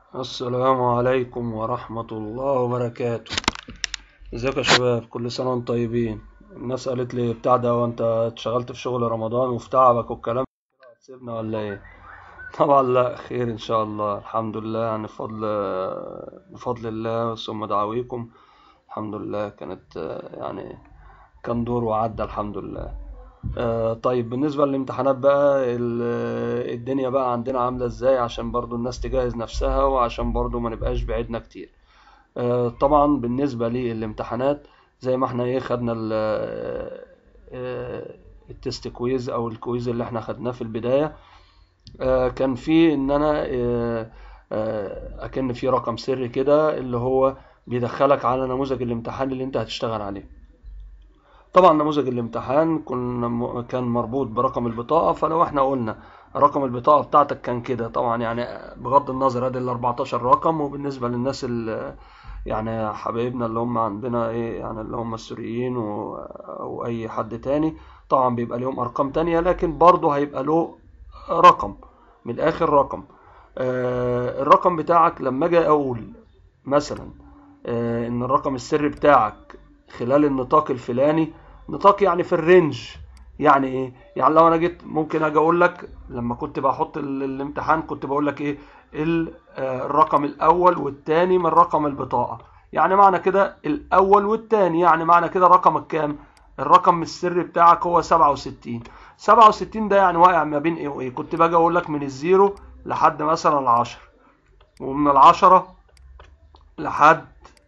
السلام عليكم ورحمة الله وبركاته ازيكم يا شباب كل سنة وانتم طيبين الناس قالت لي بتاع ده وانت اتشغلت في شغل رمضان وفي تعبك والكلام ده هتسيبنا ولا ايه طبعا لا خير ان شاء الله الحمد لله يعني بفضل بفضل الله ثم دعويكم الحمد لله كانت آه، يعني كان دور وعدى الحمد لله آه، طيب بالنسبة للامتحانات بقى ال- الدنيا بقى عندنا عاملة ازاي عشان برضو الناس تجهز نفسها وعشان برضو ما نبقاش بعيدنا كتير آه، طبعا بالنسبة للامتحانات زي ما احنا ايه خدنا ال- آه، التست كويز او الكويز اللي احنا خدناه في البداية آه، كان في ان انا آه، آه، اكن في رقم سري كده اللي هو بيدخلك على نموذج الامتحان اللي انت هتشتغل عليه طبعا نموذج الامتحان كنا م- كان مربوط برقم البطاقة فلو احنا قلنا رقم البطاقة بتاعتك كان كده طبعا يعني بغض النظر ادي ال 14 رقم وبالنسبة للناس اللي يعني حبايبنا اللي هم عندنا ايه يعني اللي هم السوريين و- او اي حد تاني طبعا بيبقى لهم ارقام تانية لكن برضه هيبقى له رقم من الاخر رقم آه الرقم بتاعك لما اجي اقول مثلا آه ان الرقم السري بتاعك خلال النطاق الفلاني نطاق يعني في الرينج يعني ايه يعني لو انا جيت ممكن اجي اقول لك لما كنت بحط ال- الامتحان كنت بقول لك ايه ال- آه، الرقم الاول والتاني من رقم البطاقة يعني معنى كده الاول والتاني يعني معنى كده رقمك كام الرقم السري بتاعك هو 67 67 ده يعني واقع ما بين ايه وايه كنت باجي اقول لك من الزيرو لحد مثلا العشرة ومن العشرة لحد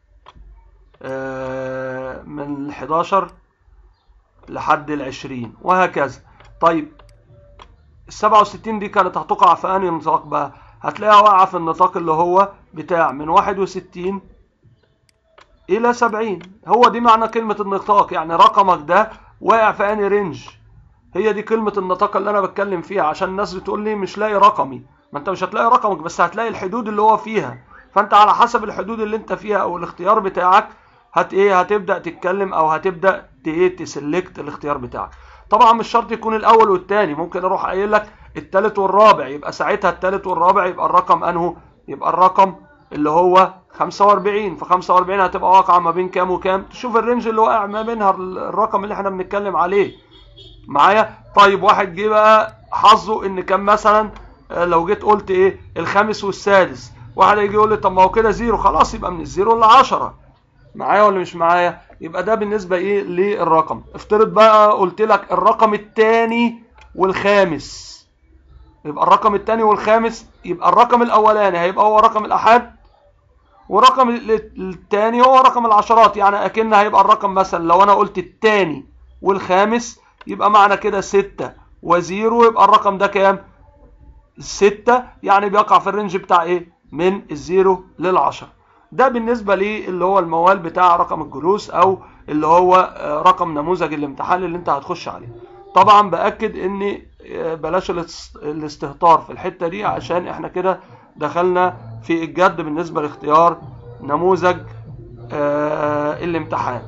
آه، من ال 11 لحد ال 20 وهكذا طيب ال 67 دي كانت هتقع في انهي نطاق بقى هتلاقيها واقعة في النطاق اللي هو بتاع من 61 الى 70 هو دي معنى كلمة النطاق يعني رقمك ده واقع في انهي رينج هي دي كلمة النطاق اللي انا بتكلم فيها عشان الناس بتقول لي مش لاقي رقمي ما انت مش هتلاقي رقمك بس هتلاقي الحدود اللي هو فيها فانت على حسب الحدود اللي انت فيها او الاختيار بتاعك هت ايه هتبدأ تتكلم او هتبدأ ت- ايه تسلكت الاختيار بتاعك طبعا مش شرط يكون الاول والتاني ممكن اروح قايل لك التالت والرابع يبقى ساعتها التالت والرابع يبقى الرقم انه يبقى الرقم اللي هو 45 ف 45 هتبقى واقعة ما بين كام وكام تشوف الرينج اللي واقع ما بينها الرقم اللي احنا بنتكلم عليه معايا طيب واحد جه بقى حظه ان كان مثلا آه، لو جيت قلت ايه الخامس والسادس واحد يجي يقول لي طب ما هو كده زيرو خلاص يبقى من الزيرو ل 10 معايا ولا مش معايا يبقى ده بالنسبه ايه للرقم افترض بقى قلت لك الرقم الثاني والخامس يبقى الرقم الثاني والخامس يبقى الرقم الاولاني هيبقى هو رقم الاحاد والرقم الثاني هو رقم العشرات يعني اكن هيبقى الرقم مثلا لو انا قلت الثاني والخامس يبقى معنى كده ستة وزيرو يبقى الرقم ده كام ستة يعني بيقع في الرينج بتاع ايه من الزيرو للعشرة ده بالنسبة لي اللي هو الموال بتاع رقم الجلوس او اللي هو آه، رقم نموذج الامتحان اللي انت هتخش عليه طبعا باكد ان آه، بلاش الاس- الاستهتار في الحتة دي عشان احنا كده دخلنا في الجد بالنسبة لاختيار نموذج آه، الامتحان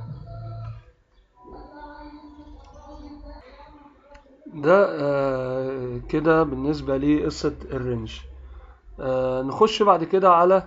ده آه، كده بالنسبة لقصة الرينج آه، نخش بعد كده على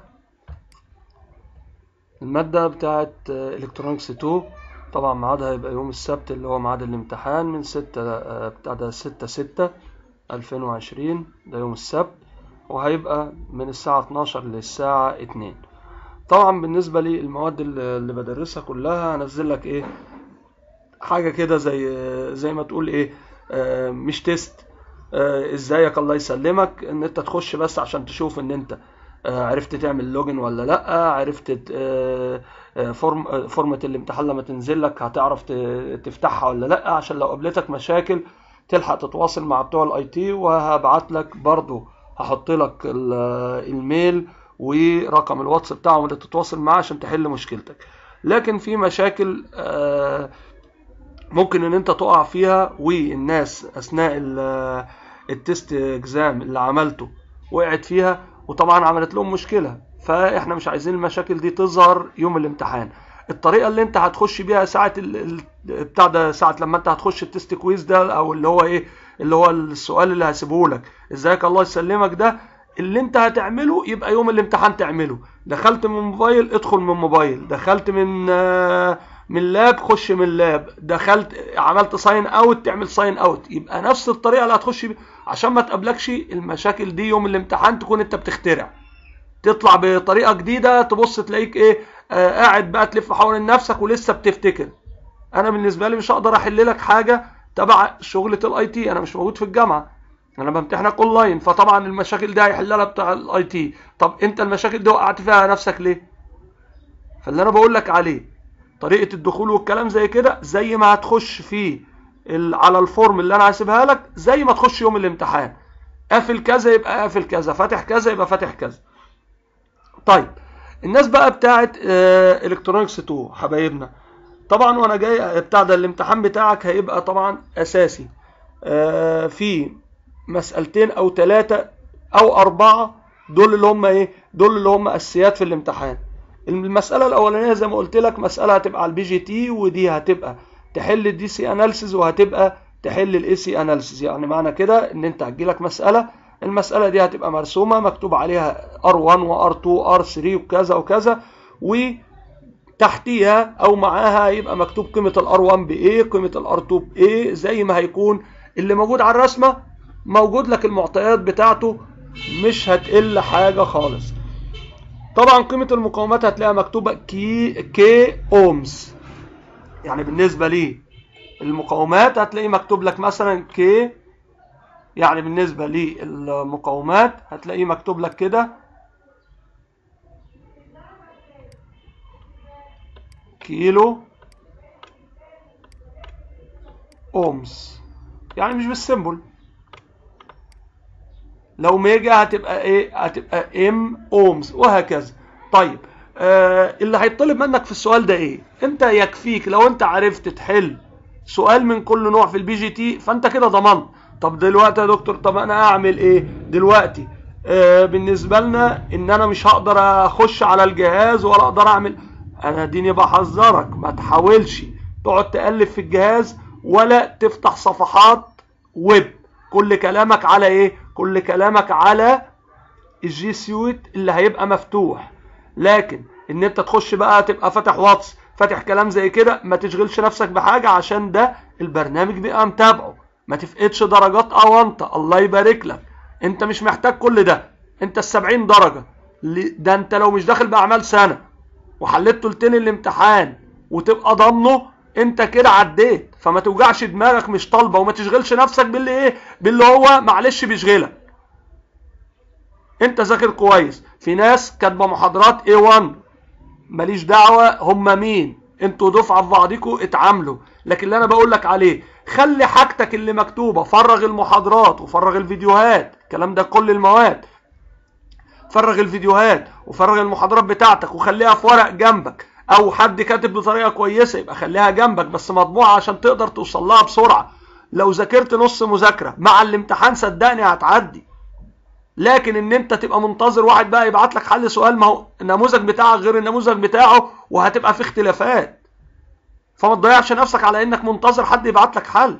المادة بتاعت الكترونكس 2 طبعا ميعادها هيبقى يوم السبت اللي هو ميعاد الامتحان من ستة آه، بتاع ده ستة ستة ألفين وعشرين ده يوم السبت وهيبقى من الساعة 12 للساعة 2 طبعا بالنسبة للمواد اللي اللي بدرسها كلها هنزل لك ايه حاجة كده زي زي ما تقول ايه آه، مش تيست آه، ازيك الله يسلمك ان انت تخش بس عشان تشوف ان انت آه، عرفت تعمل لوجن ولا لا عرفت ت- آه، آه، فورم آه، فورمة الامتحان لما تنزل لك هتعرف ت- تفتحها ولا لا عشان لو قابلتك مشاكل تلحق تتواصل مع بتوع الاي تي وهبعت لك برضو هحط لك ال- الميل ورقم الواتس بتاعهم اللي تتواصل معاه عشان تحل مشكلتك لكن في مشاكل آه، ممكن ان انت تقع فيها والناس اثناء ال- التست اكزام اللي عملته وقعت فيها وطبعا عملت لهم مشكلة فاحنا مش عايزين المشاكل دي تظهر يوم الامتحان الطريقة اللي انت هتخش بيها ساعة ال- ال- بتاع ده ساعة لما انت هتخش التست كويز ده او اللي هو ايه اللي هو السؤال اللي هسيبه لك ازيك الله يسلمك ده اللي انت هتعمله يبقى يوم الامتحان تعمله دخلت من موبايل ادخل من موبايل دخلت من آه، من لاب خش من لاب دخلت عملت ساين اوت تعمل ساين اوت يبقى نفس الطريقه اللي هتخش بيها عشان ما تقابلكش المشاكل دي يوم الامتحان تكون انت بتخترع تطلع بطريقه جديده تبص تلاقيك ايه آه قاعد بقى تلف حوالين نفسك ولسه بتفتكر انا بالنسبه لي مش هقدر احل لك حاجه تبع شغله الاي تي انا مش موجود في الجامعه انا بمتحنك اونلاين فطبعا المشاكل دي هيحلها بتاع الاي تي طب انت المشاكل دي وقعت فيها نفسك ليه فاللي انا بقول لك عليه طريقه الدخول والكلام زي كده زي ما هتخش فيه ال- على الفورم اللي انا هسيبها لك زي ما تخش يوم الامتحان قافل كذا يبقى قافل كذا فاتح كذا يبقى فاتح كذا طيب الناس بقى بتاعت الكترونكس 2 حبايبنا طبعا وانا جاي بتاع ده الامتحان بتاعك هيبقى طبعا اساسي آه، في مسألتين او ثلاثة او اربعة دول اللي هم ايه دول اللي هم اساسيات في الامتحان المسألة الاولانية زي ما قلت لك مسألة هتبقى على البي جي تي ودي هتبقى تحل الدي سي اناليسيز وهتبقى تحل الاي سي اناليسيز يعني معنى كده ان انت هتجيلك مسألة المسألة دي هتبقى مرسومة مكتوب عليها R1 و R2 R3 وكذا وكذا وتحتيها او معاها يبقى مكتوب قيمة ال R1 ب A قيمة ال R2 ب A زي ما هيكون اللي موجود على الرسمة موجود لك المعطيات بتاعته مش هتقل حاجة خالص طبعا قيمة المقاومات هتلاقيها مكتوبة كي كي اومز يعني بالنسبة لي المقاومات هتلاقي مكتوب لك مثلا كي يعني بالنسبة للمقاومات هتلاقيه مكتوب لك كده كيلو اومز يعني مش بالسيمبل لو ميجا هتبقى ايه هتبقى ام اومز وهكذا طيب آه اللي هيطلب منك في السؤال ده ايه انت يكفيك لو انت عرفت تحل سؤال من كل نوع في البي جي تي فانت كده ضمنت طب دلوقتي يا دكتور طب انا اعمل ايه دلوقتي آه بالنسبه لنا ان انا مش هقدر اخش على الجهاز ولا اقدر اعمل انا ديني بحذرك ما تحاولش تقعد تقلب في الجهاز ولا تفتح صفحات ويب كل كلامك على ايه كل كلامك على الجي سيوت اللي هيبقى مفتوح لكن ان انت تخش بقى تبقى فاتح واتس فاتح كلام زي كده ما تشغلش نفسك بحاجة عشان ده البرنامج بيبقى متابعه ما تفقدش درجات اونطة الله يبارك لك انت مش محتاج كل ده انت السبعين درجة ده انت لو مش داخل باعمال سنة وحليت تلتين الامتحان وتبقى ضامنه انت كده عديت فما توجعش دماغك مش طالبه وما تشغلش نفسك باللي ايه باللي هو معلش بيشغلك انت ذاكر كويس في ناس كاتبه محاضرات A1 ماليش دعوه هم مين انتوا دفعه في بعضكم اتعاملوا لكن اللي انا بقول لك عليه خلي حاجتك اللي مكتوبه فرغ المحاضرات وفرغ الفيديوهات الكلام ده كل المواد فرغ الفيديوهات وفرغ المحاضرات بتاعتك وخليها في ورق جنبك او حد كاتب بطريقه كويسه يبقى خليها جنبك بس مطبوعه عشان تقدر توصل لها بسرعه لو ذاكرت نص مذاكره مع الامتحان صدقني هتعدي لكن ان انت تبقى منتظر واحد بقى يبعت لك حل سؤال ما هو النموذج بتاعك غير النموذج بتاعه وهتبقى في اختلافات فما تضيعش نفسك على انك منتظر حد يبعت لك حل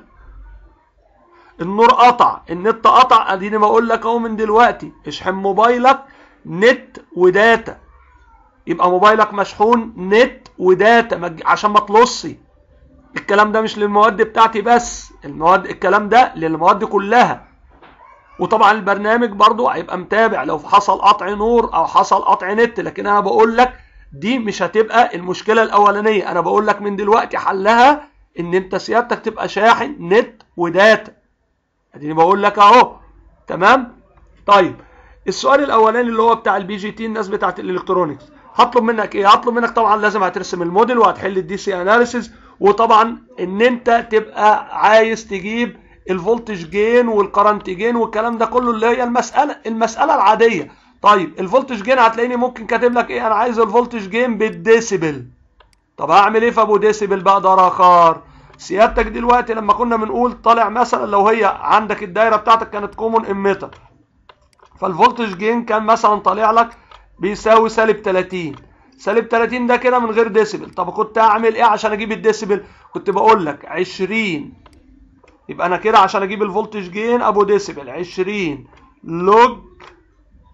النور قطع النت قطع اديني بقول لك اهو من دلوقتي اشحن موبايلك نت وداتا يبقى موبايلك مشحون نت وداتا عشان ما تلصي الكلام ده مش للمواد بتاعتي بس المواد الكلام ده للمواد كلها وطبعا البرنامج برضو هيبقى متابع لو حصل قطع نور او حصل قطع نت لكن انا بقول لك دي مش هتبقى المشكلة الاولانية انا بقول لك من دلوقتي حلها ان انت سيادتك تبقى شاحن نت وداتا اديني بقول لك اهو تمام طيب السؤال الاولاني اللي هو بتاع البي جي تي الناس بتاعت الالكترونيكس هطلب منك ايه هطلب منك طبعا لازم هترسم الموديل وهتحل الدي سي اناليسيز وطبعا ان انت تبقى عايز تجيب الفولتج جين والكرنت جين والكلام ده كله اللي هي المساله المساله العاديه طيب الفولتج جين هتلاقيني ممكن كاتب لك ايه انا عايز الفولتج جين بالديسيبل طب هعمل ايه في ابو ديسيبل بقى ده رخار سيادتك دلوقتي لما كنا بنقول طالع مثلا لو هي عندك الدايره بتاعتك كانت كومون اميتر فالفولتج جين كان مثلا طالع لك بيساوي سالب 30 سالب 30 ده كده من غير ديسيبل طب كنت اعمل ايه عشان اجيب الديسيبل كنت بقول لك 20 يبقى انا كده عشان اجيب الفولتج جين ابو ديسيبل 20 لوج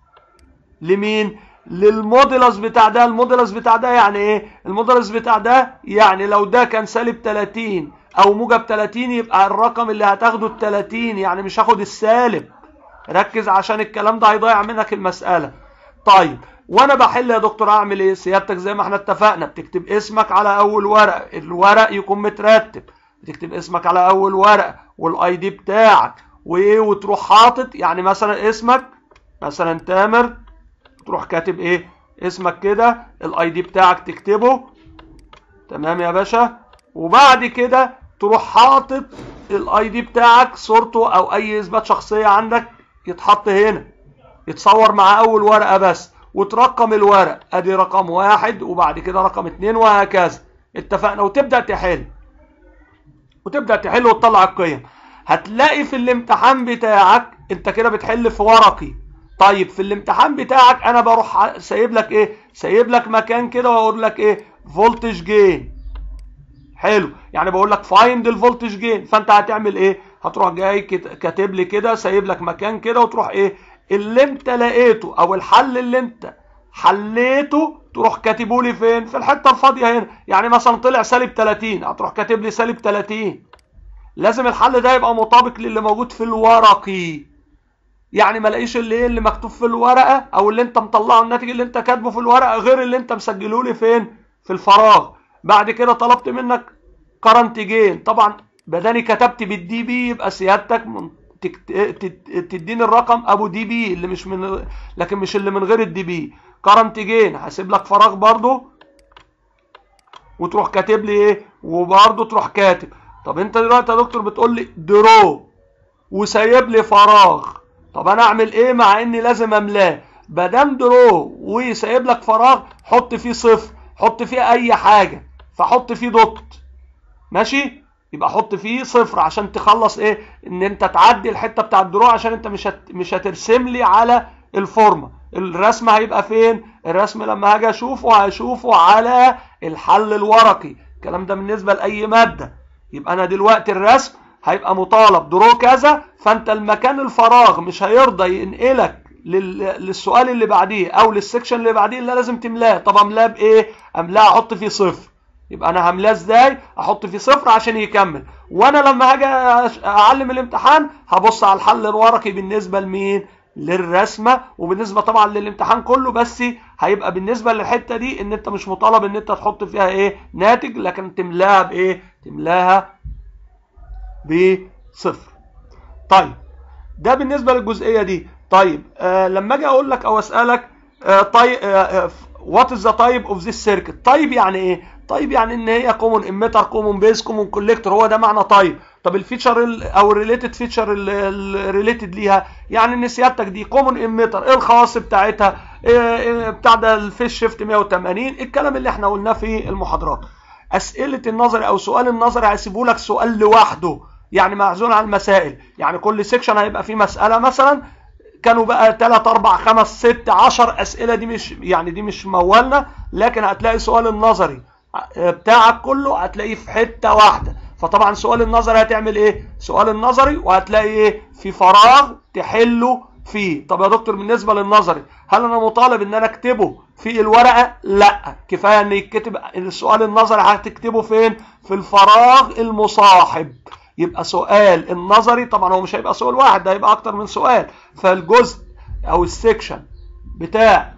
لمين للموديلس بتاع ده الموديلس بتاع ده يعني ايه الموديلس بتاع ده يعني لو ده كان سالب 30 او موجب 30 يبقى الرقم اللي هتاخده ال 30 يعني مش هاخد السالب ركز عشان الكلام ده هيضيع منك المسألة طيب وانا بحل يا دكتور اعمل ايه سيادتك زي ما احنا اتفقنا بتكتب اسمك على اول ورقه الورق يكون مترتب بتكتب اسمك على اول ورقه والاي دي بتاعك وايه وتروح حاطط يعني مثلا اسمك مثلا تامر تروح كاتب ايه اسمك كده الاي دي بتاعك تكتبه تمام يا باشا وبعد كده تروح حاطط الاي دي بتاعك صورته او اي اثبات شخصيه عندك يتحط هنا يتصور مع اول ورقه بس وترقم الورق ادي رقم واحد وبعد كده رقم اتنين وهكذا اتفقنا وتبدا تحل وتبدا تحل وتطلع القيم هتلاقي في الامتحان بتاعك انت كده بتحل في ورقي طيب في الامتحان بتاعك انا بروح سايب لك ايه سايب لك مكان كده واقول لك ايه فولتج جين حلو يعني بقول لك فايند الفولتج جين فانت هتعمل ايه هتروح جاي كاتب لي كده سايب لك مكان كده وتروح ايه اللي انت لقيته او الحل اللي انت حليته تروح كاتبه لي فين في الحته الفاضيه هنا يعني مثلا طلع سالب 30 هتروح كاتب لي سالب 30 لازم الحل ده يبقى مطابق للي موجود في الورقي يعني ما لاقيش اللي ايه اللي مكتوب في الورقه او اللي انت مطلعه الناتج اللي انت كاتبه في الورقه غير اللي انت مسجله لي فين في الفراغ بعد كده طلبت منك كرنت جين طبعا بداني كتبت بالدي بي يبقى سيادتك تديني الرقم ابو دي بي اللي مش من لكن مش اللي من غير الدي بي كرنت جين هسيب لك فراغ برضو وتروح كاتب لي ايه وبرضو تروح كاتب طب انت دلوقتي يا دكتور بتقول لي درو وسايب لي فراغ طب انا اعمل ايه مع اني لازم املاه بدام درو وسايب لك فراغ حط فيه صفر حط فيه اي حاجه فحط فيه دوت ماشي يبقى حط فيه صفر عشان تخلص ايه ان انت تعدي الحته بتاع الدروع عشان انت مش هت... مش هترسم لي على الفورمه الرسم هيبقى فين الرسم لما هاجي اشوفه هشوفه على الحل الورقي الكلام ده بالنسبه لاي ماده يبقى انا دلوقتي الرسم هيبقى مطالب درو كذا فانت المكان الفراغ مش هيرضى ينقلك لل... للسؤال اللي بعديه او للسكشن اللي بعديه اللي لازم تملاه طب املاه بايه املاه احط فيه صفر يبقى انا هملاه ازاي احط فيه صفر عشان يكمل وانا لما هاجي اعلم الامتحان هبص على الحل الورقي بالنسبه لمين للرسمه وبالنسبه طبعا للامتحان كله بس هيبقى بالنسبه للحته دي ان انت مش مطالب ان انت تحط فيها ايه ناتج لكن تملاها بايه تملاها بصفر طيب ده بالنسبه للجزئيه دي طيب آه لما اجي اقول لك او اسالك آه طيب وات از ذا تايب اوف ذيس سيركت طيب يعني ايه طيب يعني ان هي كومون اميتر كومون بيز كومون كوليكتور هو ده معنى طيب طب الفيتشر او الريليتد فيتشر الريليتد ليها يعني ان سيادتك دي كومون اميتر ايه الخواص بتاعتها إيه بتاع ده الفيس شيفت 180 الكلام اللي احنا قلناه في المحاضرات اسئله النظري او سؤال النظري هيسيبوا لك سؤال لوحده يعني معزول عن المسائل يعني كل سيكشن هيبقى فيه مساله مثلا كانوا بقى 3 4 5 6 10 اسئله دي مش يعني دي مش موالنا لكن هتلاقي سؤال النظري بتاعك كله هتلاقيه في حته واحده فطبعا سؤال النظري هتعمل ايه سؤال النظري وهتلاقي ايه في فراغ تحله فيه طب يا دكتور بالنسبه للنظري هل انا مطالب ان انا اكتبه في الورقه لا كفايه ان يتكتب السؤال النظري هتكتبه فين في الفراغ المصاحب يبقى سؤال النظري طبعا هو مش هيبقى سؤال واحد ده هيبقى اكتر من سؤال فالجزء او السكشن بتاع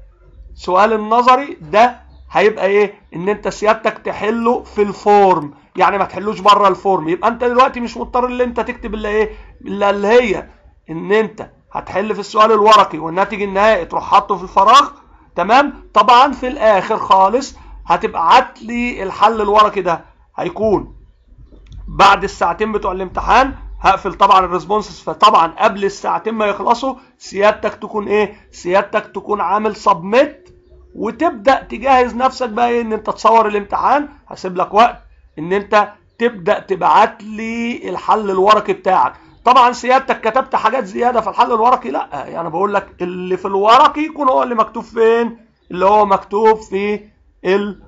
سؤال النظري ده هيبقى ايه ان انت سيادتك تحله في الفورم يعني ما تحلوش بره الفورم يبقى انت دلوقتي مش مضطر ان انت تكتب الا ايه الا اللي هي ان انت هتحل في السؤال الورقي والناتج النهائي تروح حاطه في الفراغ تمام طبعا في الاخر خالص هتبعت لي الحل الورقي ده هيكون بعد الساعتين بتوع الامتحان هقفل طبعا الريسبونسز فطبعا قبل الساعتين ما يخلصوا سيادتك تكون ايه سيادتك تكون عامل سبميت وتبدا تجهز نفسك بقى ايه ان انت تصور الامتحان هسيب لك وقت ان انت تبدا تبعت لي الحل الورقي بتاعك طبعا سيادتك كتبت حاجات زياده في الحل الورقي لا يعني بقول لك اللي في الورقي يكون هو اللي مكتوب فين اللي هو مكتوب في ال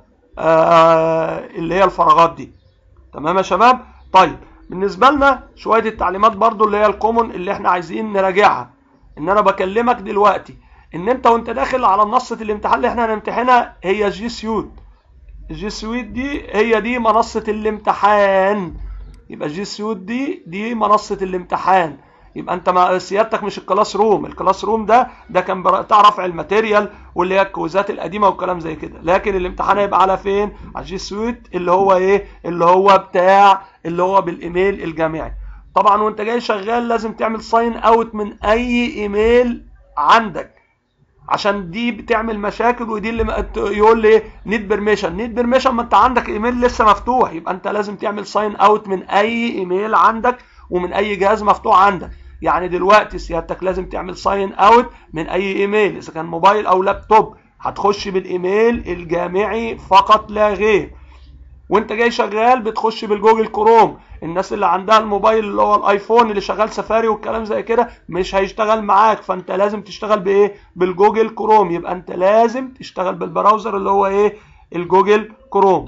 آه اللي هي الفراغات دي تمام يا شباب طيب بالنسبه لنا شويه التعليمات برضو اللي هي الكومون اللي احنا عايزين نراجعها ان انا بكلمك دلوقتي ان انت وانت داخل على منصه الامتحان اللي احنا هنمتحنها هي جي سيوت جي سويت دي هي دي منصه الامتحان يبقى جي سيوت دي دي منصه الامتحان يبقى انت ما سيادتك مش الكلاس روم الكلاس روم ده ده كان بتاع رفع الماتيريال واللي هي الكويزات القديمه والكلام زي كده لكن الامتحان هيبقى على فين على جي سويت اللي هو ايه اللي هو بتاع اللي هو بالايميل الجامعي طبعا وانت جاي شغال لازم تعمل ساين اوت من اي ايميل عندك عشان دي بتعمل مشاكل ودي اللي يقول لي نيد بيرميشن نيد بيرميشن ما انت عندك ايميل لسه مفتوح يبقى انت لازم تعمل ساين اوت من اي ايميل عندك ومن اي جهاز مفتوح عندك يعني دلوقتي سيادتك لازم تعمل ساين اوت من اي ايميل اذا كان موبايل او لابتوب هتخش بالايميل الجامعي فقط لا غير وانت جاي شغال بتخش بالجوجل كروم الناس اللي عندها الموبايل اللي هو الايفون اللي شغال سفاري والكلام زي كده مش هيشتغل معاك فانت لازم تشتغل بايه بالجوجل كروم يبقى انت لازم تشتغل بالبراوزر اللي هو ايه الجوجل كروم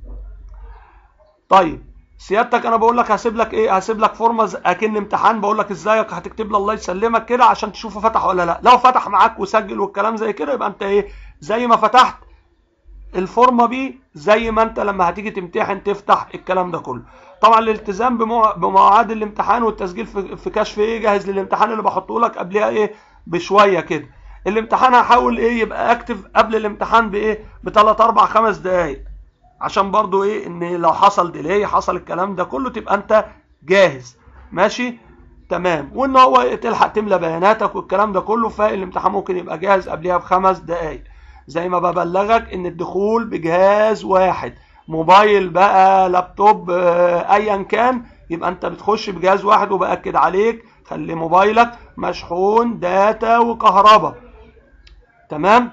طيب سيادتك انا بقول لك هسيب لك ايه هسيب لك فورمه اكن امتحان بقول لك ازيك هتكتب لي الله يسلمك كده عشان تشوفه فتح ولا لا لو فتح معاك وسجل والكلام زي كده يبقى انت ايه زي ما فتحت الفورمه دي زي ما انت لما هتيجي تمتحن تفتح الكلام ده كله طبعا الالتزام بمواعيد الامتحان والتسجيل في, في كشف ايه جاهز للامتحان اللي بحطه لك قبلها ايه بشويه كده الامتحان هحاول ايه يبقى اكتف قبل الامتحان بايه بثلاث اربع خمس دقايق عشان برضو ايه ان لو حصل ديلي حصل الكلام ده كله تبقى انت جاهز ماشي تمام وان هو تلحق تملى بياناتك والكلام ده كله فالامتحان ممكن يبقى جاهز قبلها بخمس دقايق زي ما ببلغك ان الدخول بجهاز واحد موبايل بقى لابتوب ايا كان يبقى انت بتخش بجهاز واحد وباكد عليك خلي موبايلك مشحون داتا وكهرباء تمام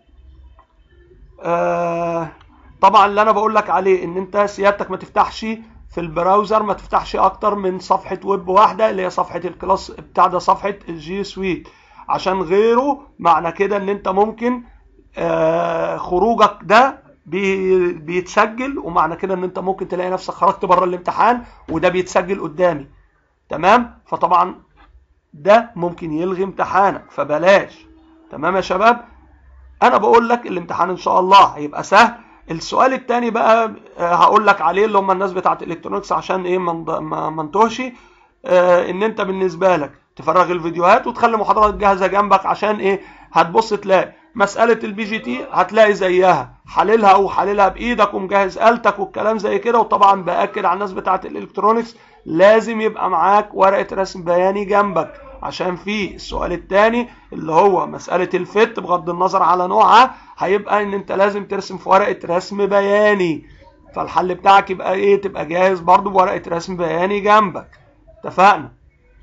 آه طبعا اللي انا بقول لك عليه ان انت سيادتك ما تفتحش في البراوزر ما تفتحش اكتر من صفحه ويب واحده اللي هي صفحه الكلاس بتاع ده صفحه الجي سويت عشان غيره معنى كده ان انت ممكن آه خروجك ده بي بيتسجل ومعنى كده ان انت ممكن تلاقي نفسك خرجت بره الامتحان وده بيتسجل قدامي تمام فطبعا ده ممكن يلغي امتحانك فبلاش تمام يا شباب انا بقول لك الامتحان ان شاء الله هيبقى سهل السؤال الثاني بقى هقول لك عليه اللي هم الناس بتاعت الالكترونكس عشان ايه ما نتوهش ان انت بالنسبه لك تفرغ الفيديوهات وتخلي محاضرات جاهزه جنبك عشان ايه هتبص تلاقي مساله البي جي تي هتلاقي زيها حللها وحللها بايدك ومجهز آلتك والكلام زي كده وطبعا باكد على الناس بتاعت الالكترونكس لازم يبقى معاك ورقه رسم بياني جنبك عشان في السؤال الثاني اللي هو مسألة الفت بغض النظر على نوعها هيبقى ان انت لازم ترسم في ورقة رسم بياني فالحل بتاعك يبقى ايه تبقى جاهز برضو بورقة رسم بياني جنبك اتفقنا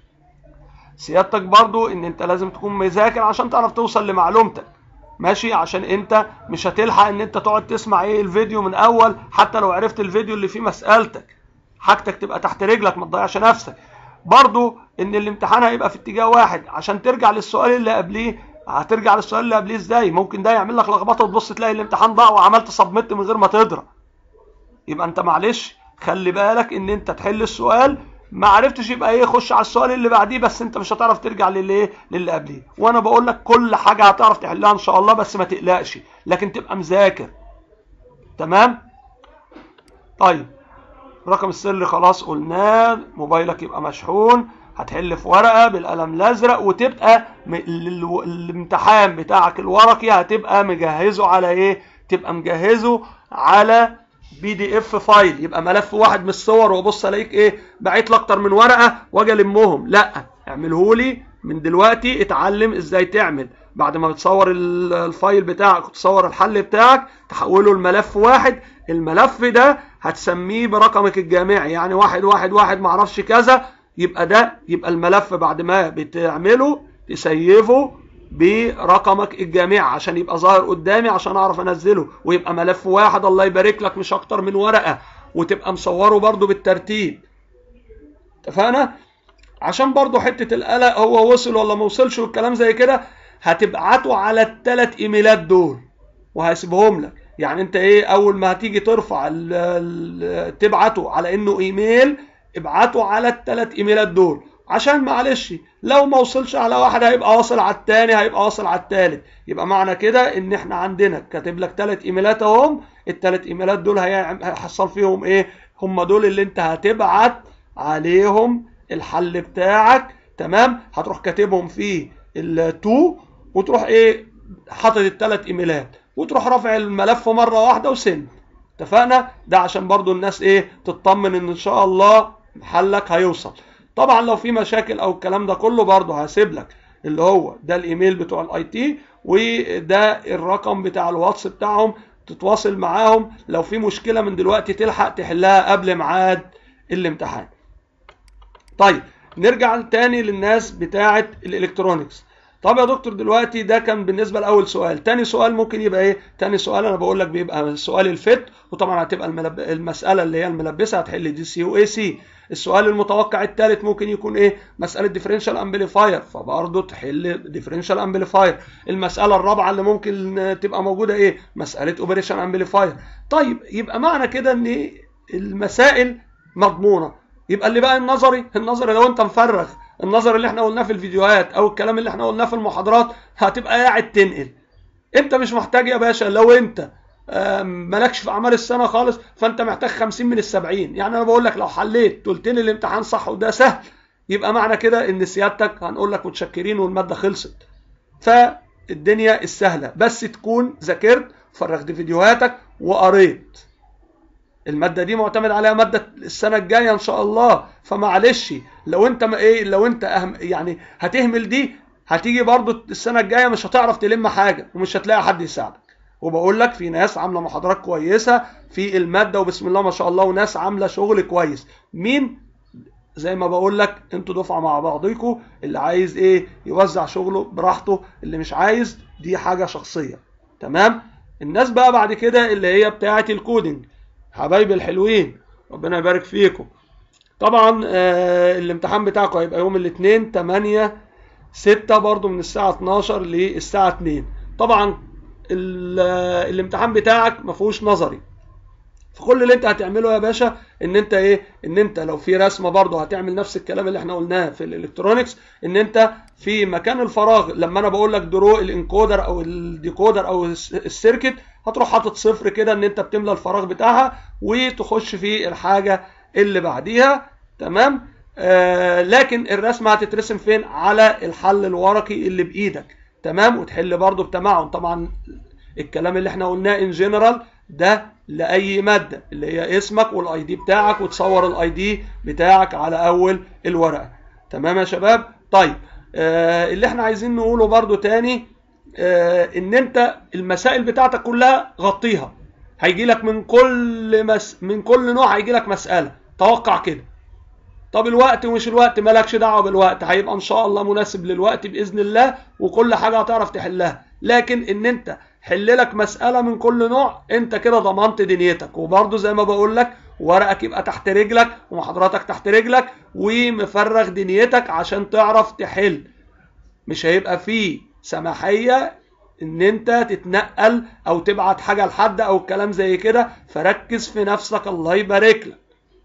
سيادتك برضو ان انت لازم تكون مذاكر عشان تعرف توصل لمعلومتك ماشي عشان انت مش هتلحق ان انت تقعد تسمع ايه الفيديو من اول حتى لو عرفت الفيديو اللي فيه مسألتك حاجتك تبقى تحت رجلك ما تضيعش نفسك برضو ان الامتحان هيبقى في اتجاه واحد عشان ترجع للسؤال اللي قبليه هترجع للسؤال اللي قبليه ازاي ممكن ده يعمل لك لخبطه وتبص تلاقي الامتحان ضاع وعملت سبميت من غير ما تضرب يبقى انت معلش خلي بالك ان انت تحل السؤال ما عرفتش يبقى ايه خش على السؤال اللي بعديه بس انت مش هتعرف ترجع للي للي قبليه وانا بقول لك كل حاجه هتعرف تحلها ان شاء الله بس ما تقلقش لكن تبقى مذاكر تمام طيب رقم السر خلاص قلناه موبايلك يبقى مشحون هتحل في ورقه بالقلم الازرق وتبقى الامتحان بتاعك الورقي هتبقى مجهزه على ايه تبقى مجهزه على بي دي اف فايل يبقى ملف واحد من الصور وابص الاقيك ايه بعت لي اكتر من ورقه واجي المهم لا اعمله لي من دلوقتي اتعلم ازاي تعمل بعد ما بتصور الفايل بتاعك وتصور الحل بتاعك تحوله لملف واحد الملف ده هتسميه برقمك الجامعي يعني واحد واحد واحد معرفش كذا يبقى ده يبقى الملف بعد ما بتعمله تسيفه برقمك الجامعي عشان يبقى ظاهر قدامي عشان اعرف انزله ويبقى ملف واحد الله يبارك لك مش اكتر من ورقه وتبقى مصوره برضو بالترتيب اتفقنا عشان برضو حته القلق هو وصل ولا ما وصلش والكلام زي كده هتبعته على الثلاث ايميلات دول وهسيبهم لك يعني انت ايه اول ما هتيجي ترفع ال ال تبعته على انه ايميل ابعته على الثلاث ايميلات دول عشان معلش لو ما وصلش على واحد هيبقى واصل على التاني هيبقى واصل على التالت يبقى معنى كده ان احنا عندنا كاتب لك ثلاث ايميلات اهم الثلاث ايميلات دول هيحصل فيهم ايه هم دول اللي انت هتبعت عليهم الحل بتاعك تمام هتروح كاتبهم في التو وتروح ايه حاطط الثلاث ايميلات وتروح رافع الملف مره واحده وسند اتفقنا ده عشان برضو الناس ايه تطمن ان ان شاء الله حلك هيوصل طبعا لو في مشاكل او الكلام ده كله برضو هسيب لك اللي هو ده الايميل بتوع الاي تي وده الرقم بتاع الواتس بتاعهم تتواصل معاهم لو في مشكله من دلوقتي تلحق تحلها قبل ميعاد الامتحان طيب نرجع تاني للناس بتاعه الالكترونيكس طب يا دكتور دلوقتي ده كان بالنسبه لاول سؤال تاني سؤال ممكن يبقى ايه تاني سؤال انا بقول لك بيبقى سؤال الفت وطبعا هتبقى الملب... المساله اللي هي الملبسه هتحل دي سي واي سي السؤال المتوقع الثالث ممكن يكون ايه مساله ديفرنشال امبليفاير فبرضه تحل ديفرنشال امبليفاير المساله الرابعه اللي ممكن تبقى موجوده ايه مساله اوبريشن امبليفاير طيب يبقى معنى كده ان المسائل مضمونه يبقى اللي بقى النظري النظري لو انت مفرغ النظر اللي احنا قلناه في الفيديوهات او الكلام اللي احنا قلناه في المحاضرات هتبقى قاعد تنقل انت مش محتاج يا باشا لو انت مالكش في اعمال السنه خالص فانت محتاج 50 من ال 70 يعني انا بقول لك لو حليت قلت لي الامتحان صح وده سهل يبقى معنى كده ان سيادتك هنقول لك متشكرين والماده خلصت فالدنيا السهله بس تكون ذاكرت فرغت فيديوهاتك وقريت الماده دي معتمد عليها ماده السنه الجايه ان شاء الله فمعلش لو انت ما ايه لو انت أهم يعني هتهمل دي هتيجي برضو السنه الجايه مش هتعرف تلم حاجه ومش هتلاقي حد يساعدك وبقول لك في ناس عامله محاضرات كويسه في الماده وبسم الله ما شاء الله وناس عامله شغل كويس مين زي ما بقول لك انتوا دفعه مع بعضيكم اللي عايز ايه يوزع شغله براحته اللي مش عايز دي حاجه شخصيه تمام الناس بقى بعد كده اللي هي بتاعه الكودينج حبايبي الحلوين ربنا يبارك فيكم طبعا آه الامتحان بتاعكم هيبقى يوم الاثنين 8 6 برضو من الساعه 12 للساعه 2 طبعا الامتحان بتاعك ما فيهوش نظري فكل اللي انت هتعمله يا باشا ان انت ايه ان انت لو في رسمه برضه هتعمل نفس الكلام اللي احنا قلناه في الالكترونيكس ان انت في مكان الفراغ لما انا بقول لك درو الانكودر او الديكودر او السيركت هتروح حاطط صفر كده ان انت بتملى الفراغ بتاعها وتخش في الحاجه اللي بعديها تمام آه لكن الرسمه هتترسم فين على الحل الورقي اللي بايدك تمام وتحل برضه بتمعن طبعا الكلام اللي احنا قلناه ان جنرال ده لاي ماده اللي هي اسمك والاي دي بتاعك وتصور الاي دي بتاعك على اول الورقه تمام يا شباب طيب آه اللي احنا عايزين نقوله برضو تاني آه ان انت المسائل بتاعتك كلها غطيها هيجي لك من كل مس من كل نوع هيجي لك مساله توقع كده طب الوقت ومش الوقت مالكش دعوه بالوقت هيبقى ان شاء الله مناسب للوقت باذن الله وكل حاجه هتعرف تحلها لكن ان انت حل لك مساله من كل نوع انت كده ضمنت دنيتك وبرده زي ما بقول لك ورقك يبقى تحت رجلك ومحاضراتك تحت رجلك ومفرغ دنيتك عشان تعرف تحل مش هيبقى فيه سماحيه ان انت تتنقل او تبعت حاجه لحد او الكلام زي كده فركز في نفسك الله يبارك لك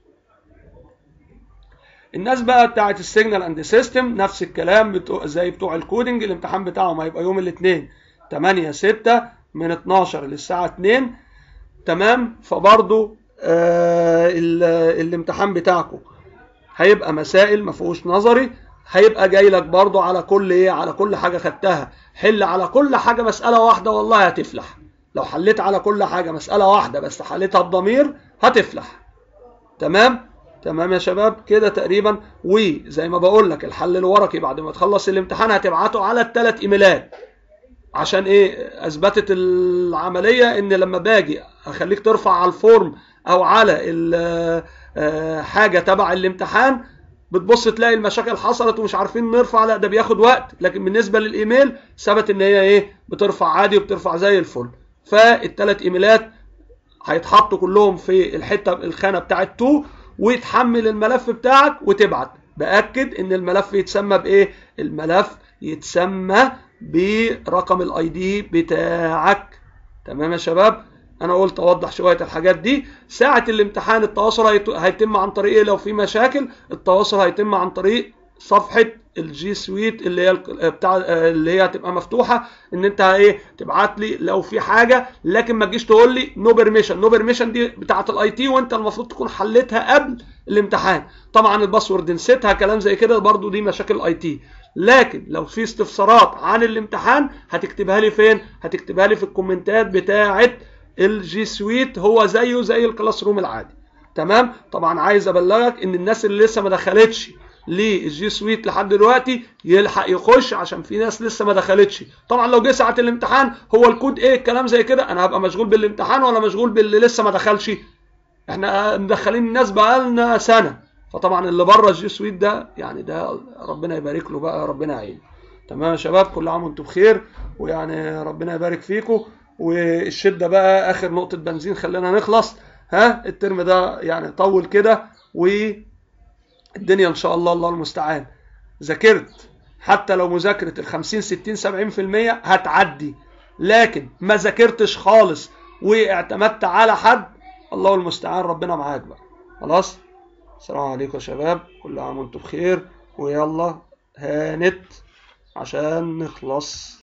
الناس بقى بتاعت السيجنال اند سيستم نفس الكلام بتوع زي بتوع الكودنج الامتحان بتاعهم هيبقى يوم الاثنين 8 6 من 12 للساعه 2 تمام فبرضو آه الامتحان بتاعكم هيبقى مسائل ما فيهوش نظري هيبقى جاي لك برضو على كل ايه على كل حاجه خدتها حل على كل حاجه مساله واحده والله هتفلح لو حليت على كل حاجه مساله واحده بس حليتها بضمير هتفلح تمام تمام يا شباب كده تقريبا وزي ما بقول لك الحل الورقي بعد ما تخلص الامتحان هتبعته على الثلاث ايميلات عشان ايه اثبتت العمليه ان لما باجي اخليك ترفع على الفورم او على حاجه تبع الامتحان بتبص تلاقي المشاكل حصلت ومش عارفين نرفع لا ده بياخد وقت لكن بالنسبه للايميل ثبت ان هي ايه بترفع عادي وبترفع زي الفل فالثلاث ايميلات هيتحطوا كلهم في الحته الخانه بتاعت تو وتحمل الملف بتاعك وتبعت باكد ان الملف يتسمى بايه الملف يتسمى برقم الاي دي بتاعك تمام يا شباب انا قلت اوضح شويه الحاجات دي ساعه الامتحان التواصل هيتم عن طريق ايه لو في مشاكل التواصل هيتم عن طريق صفحه الجي سويت اللي هي بتاع اللي هي هتبقى مفتوحه ان انت ايه تبعت لي لو في حاجه لكن ما تجيش تقول لي نو بيرميشن نو بيرميشن دي بتاعه الاي تي وانت المفروض تكون حلتها قبل الامتحان طبعا الباسورد نسيتها كلام زي كده برضو دي مشاكل الاي تي لكن لو في استفسارات عن الامتحان هتكتبها لي فين هتكتبها لي في الكومنتات بتاعه الجي سويت هو زيه زي الكلاس روم العادي تمام طبعا عايز ابلغك ان الناس اللي لسه ما دخلتش للجي سويت لحد دلوقتي يلحق يخش عشان في ناس لسه ما دخلتش طبعا لو جه ساعه الامتحان هو الكود ايه الكلام زي كده انا هبقى مشغول بالامتحان ولا مشغول باللي لسه ما دخلش احنا مدخلين الناس بقالنا سنه فطبعا اللي بره الجي سويت ده يعني ده ربنا يبارك له بقى ربنا يعينه تمام يا شباب كل عام وانتم بخير ويعني ربنا يبارك فيكم والشده بقى اخر نقطه بنزين خلينا نخلص ها الترم ده يعني طول كده والدنيا ان شاء الله الله المستعان ذاكرت حتى لو مذاكره ال 50 60 70% هتعدي لكن ما ذاكرتش خالص واعتمدت على حد الله المستعان ربنا معاك بقى خلاص السلام عليكم يا شباب كل عام وانتم بخير ويلا هانت عشان نخلص